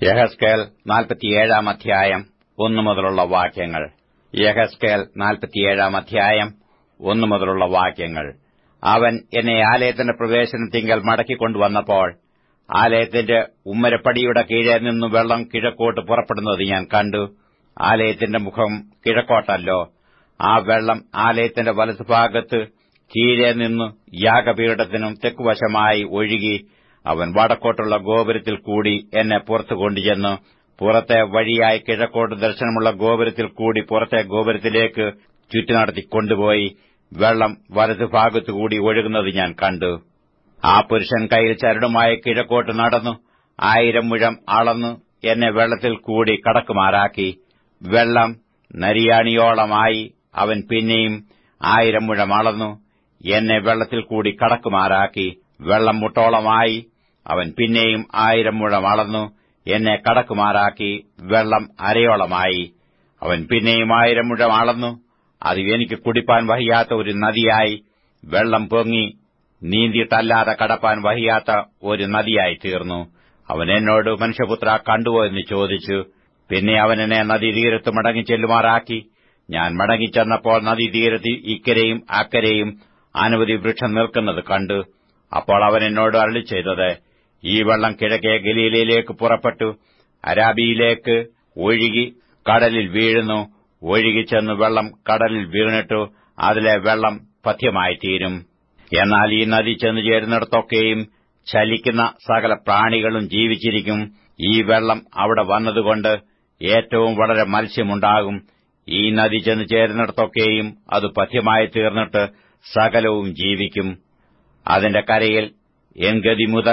യഹസ്കേൽ നാൽപ്പത്തിയേഴാം അധ്യായം ഒന്നു മുതലുള്ള വാക്യങ്ങൾ യഹസ്കേൽ നാൽപ്പത്തിയേഴാം അധ്യായം ഒന്നു മുതലുള്ള വാക്യങ്ങൾ അവൻ എന്നെ ആലയത്തിന്റെ പ്രവേശനത്തിങ്കൽ മടക്കിക്കൊണ്ടുവന്നപ്പോൾ ആലയത്തിന്റെ ഉമ്മരപ്പടിയുടെ കീഴെ നിന്നു വെള്ളം കിഴക്കോട്ട് പുറപ്പെടുന്നത് ഞാൻ കണ്ടു ആലയത്തിന്റെ മുഖം കിഴക്കോട്ടല്ലോ ആ വെള്ളം ആലയത്തിന്റെ വലതുഭാഗത്ത് കീഴെ നിന്നു യാഗപീഠത്തിനും തെക്കുവശമായി ഒഴുകി അവൻ വടക്കോട്ടുള്ള ഗോപുരത്തിൽ കൂടി എന്നെ പുറത്തു കൊണ്ടുചെന്ന് പുറത്തെ വഴിയായി കിഴക്കോട്ട് ദർശനമുള്ള ഗോപുരത്തിൽ കൂടി പുറത്തെ ഗോപുരത്തിലേക്ക് ചുറ്റി നടത്തി കൊണ്ടുപോയി വെള്ളം വലതുഭാഗത്തുകൂടി ഒഴുകുന്നത് ഞാൻ കണ്ടു ആ പുരുഷൻ കയ്യിൽ ചരടുമായി കിഴക്കോട്ട് നടന്നു ആയിരം മുഴം അളന്നു എന്നെ വെള്ളത്തിൽ കൂടി കടക്കുമാറാക്കി വെള്ളം നരിയാണിയോളമായി അവൻ പിന്നെയും ആയിരം മുഴം അളന്നു എന്നെ വെള്ളത്തിൽ കൂടി കടക്കുമാറാക്കി വെള്ളം മുട്ടോളമായി അവൻ പിന്നെയും ആയിരം മുഴം അളന്നു എന്നെ കടക്കുമാറാക്കി വെള്ളം അരയോളമായി അവൻ പിന്നെയും ആയിരം മുഴം അളന്നു അത് എനിക്ക് കുടിപ്പാൻ വഹിയാത്ത ഒരു നദിയായി വെള്ളം പൊങ്ങി നീന്തിയിട്ടല്ലാതെ കടപ്പാൻ വഹിയാത്ത ഒരു നദിയായി തീർന്നു അവൻ എന്നോട് മനുഷ്യപുത്ര കണ്ടുവോ എന്ന് ചോദിച്ചു പിന്നെ അവൻ എന്നെ നദീതീരത്ത് മടങ്ങിച്ചെല്ലുമാറാക്കി ഞാൻ മടങ്ങിച്ചെന്നപ്പോൾ നദീതീരത്ത് ഇക്കരെയും അക്കരെയും അനവധി വൃക്ഷം നിൽക്കുന്നത് കണ്ടു അപ്പോൾ അവൻ എന്നോട് അരളി ചെയ്തത് ഈ വെള്ളം കിഴക്കേ ഗലീലയിലേക്ക് പുറപ്പെട്ടു അരാബിയിലേക്ക് ഒഴുകി കടലിൽ വീഴുന്നു ഒഴുകിച്ചെന്ന് വെള്ളം കടലിൽ വീണിട്ടു അതിലെ വെള്ളം പഥ്യമായിത്തീരും എന്നാൽ ഈ നദി ചെന്നു ചേരുന്നിടത്തൊക്കെയും ചലിക്കുന്ന സകല പ്രാണികളും ജീവിച്ചിരിക്കും ഈ വെള്ളം അവിടെ വന്നതുകൊണ്ട് ഏറ്റവും വളരെ മത്സ്യമുണ്ടാകും ഈ നദി ചെന്നു ചേരുന്നിടത്തൊക്കെയും അത് പഥ്യമായി തീർന്നിട്ട് സകലവും ജീവിക്കും അതിന്റെ കരയിൽ എൻഗതി മുതൽ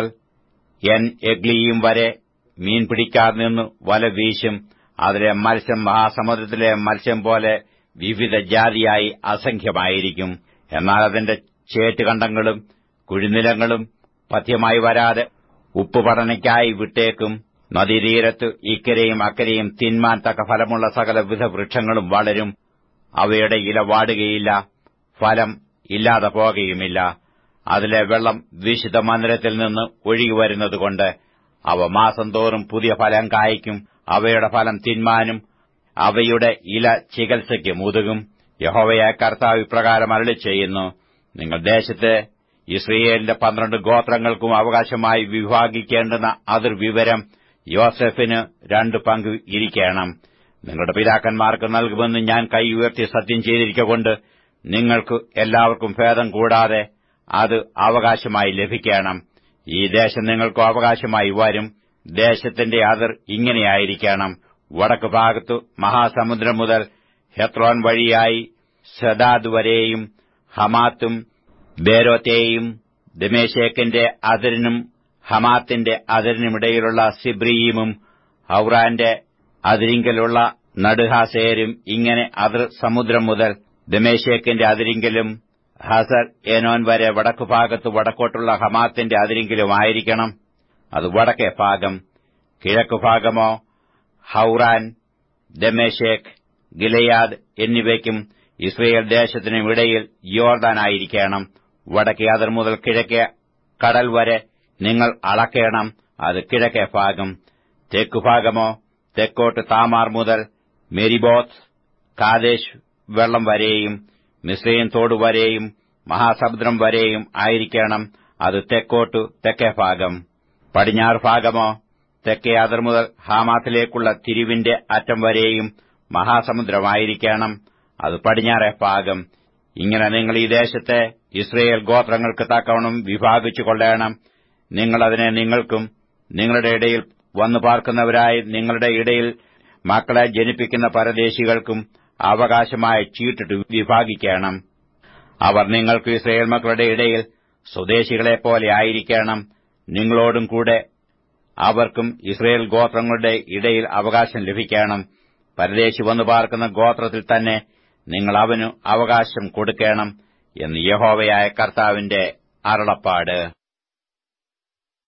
എൻ എഗ്ലിയും വരെ മീൻ പിടിക്കാതെ നിന്ന് വല വീശും അതിലെ മത്സ്യം മഹാസമുദ്രത്തിലെ മത്സ്യം പോലെ വിവിധ ജാതിയായി അസംഖ്യമായിരിക്കും എന്നാൽ അതിന്റെ ചേറ്റുകണ്ടങ്ങളും കുഴിനിലങ്ങളും പഥ്യമായി വരാതെ ഉപ്പുപടനയ്ക്കായി വിട്ടേക്കും നദീതീരത്ത് ഇക്കരെയും അക്കരെയും തിന്മാൻ തക്ക ഫലമുള്ള സകലവിധ വൃക്ഷങ്ങളും വളരും അവയുടെ ഇല വാടുകയില്ല ഫലം ഇല്ലാതെ പോകുകയുമില്ല അതിലെ വെള്ളം വിശുദ്ധ മന്ദിരത്തിൽ നിന്ന് ഒഴുകി വരുന്നതുകൊണ്ട് അവ മാസം തോറും പുതിയ ഫലം കായ്ക്കും അവയുടെ ഫലം തിന്മാനും അവയുടെ ഇല ചികിത്സയ്ക്കും ഉതകും യഹോവയായ കർത്താവ് ഇപ്രകാരം അരളി ചെയ്യുന്നു നിങ്ങൾ ദേശത്തെ ഇസ്രയേലിന്റെ പന്ത്രണ്ട് ഗോത്രങ്ങൾക്കും അവകാശമായി വിഭാഗിക്കേണ്ടുന്ന അതിർവിവരം യോസെഫിന് രണ്ട് പങ്ക് ഇരിക്കണം നിങ്ങളുടെ പിതാക്കന്മാർക്ക് നൽകുമെന്ന് ഞാൻ കൈ ഉയർത്തി സത്യം ചെയ്തിരിക്കൊണ്ട് നിങ്ങൾക്ക് എല്ലാവർക്കും ഭേദം കൂടാതെ അത് അവകാശമായി ലഭിക്കണം ഈ ദേശം നിങ്ങൾക്ക് അവകാശമായി വരും ദേശത്തിന്റെ അതിർ ഇങ്ങനെയായിരിക്കണം വടക്ക് ഭാഗത്തു മഹാസമുദ്രം മുതൽ ഹെത്രോൻ വഴിയായി സദാദ് വരെയും ഹമാത്തും ബേരോത്തെയും ദമേശേക്കിന്റെ അതിരിനും ഹമാത്തിന്റെ അതിരിനുമിടയിലുള്ള സിബ്രിയീമും ഹൌറാന്റെ അതിരിങ്കലുള്ള നടുഹാസേരും ഇങ്ങനെ അതിർ സമുദ്രം മുതൽ ദമേശേക്കിന്റെ അതിരിങ്കലും ഹസർ ഏനോൻ വരെ വടക്കുഭാഗത്ത് വടക്കോട്ടുള്ള ഹമാത്തിന്റെ അതിരിങ്കിലുമായിരിക്കണം അത് വടക്കേ ഭാഗം കിഴക്കുഭാഗമോ ഹൌറാൻ ദമേശേഖ് ഗിലയാദ് എന്നിവയ്ക്കും ഇസ്രയേൽ ദേശത്തിനും ഇടയിൽ യോർദാനായിരിക്കണം വടക്കേ അതിർ മുതൽ കിഴക്കേ കടൽ വരെ നിങ്ങൾ അളക്കേണം അത് കിഴക്കേ ഭാഗം തെക്കുഭാഗമോ തെക്കോട്ട് താമാർ മുതൽ മെരിബോത്ത് കാദേശ് വെള്ളം വരെയും മിസ്രൈൻ തോട് വരെയും മഹാസമുദ്രം വരെയും ആയിരിക്കണം അത് തെക്കോട്ടു തെക്കേ ഭാഗം പടിഞ്ഞാറ് ഭാഗമോ തെക്കേ അതിർ മുതൽ ഹാമാത്തിലേക്കുള്ള തിരിവിന്റെ അറ്റം വരെയും മഹാസമുദ്രമായിരിക്കണം അത് പടിഞ്ഞാറേ ഭാഗം ഇങ്ങനെ നിങ്ങൾ ഈ ദേശത്തെ ഇസ്രയേൽ ഗോത്രങ്ങൾക്ക് തക്കവണ്ണം വിഭാഗിച്ചു കൊള്ളേണം നിങ്ങൾ അതിനെ നിങ്ങൾക്കും നിങ്ങളുടെ ഇടയിൽ വന്നു പാർക്കുന്നവരായി നിങ്ങളുടെ ഇടയിൽ മക്കളെ ജനിപ്പിക്കുന്ന പരദേശികൾക്കും അവകാശമായി ചീട്ടിട്ട് വിഭാഗിക്കണം അവർ നിങ്ങൾക്ക് ഇസ്രയേൽ മക്കളുടെ ഇടയിൽ സ്വദേശികളെപ്പോലെ ആയിരിക്കണം നിങ്ങളോടും കൂടെ അവർക്കും ഇസ്രയേൽ ഗോത്രങ്ങളുടെ ഇടയിൽ അവകാശം ലഭിക്കണം പരദേശി വന്നു പാർക്കുന്ന ഗോത്രത്തിൽ തന്നെ നിങ്ങൾ അവനു അവകാശം കൊടുക്കണം എന്ന് യഹോവയായ കർത്താവിന്റെ അരുളപ്പാട്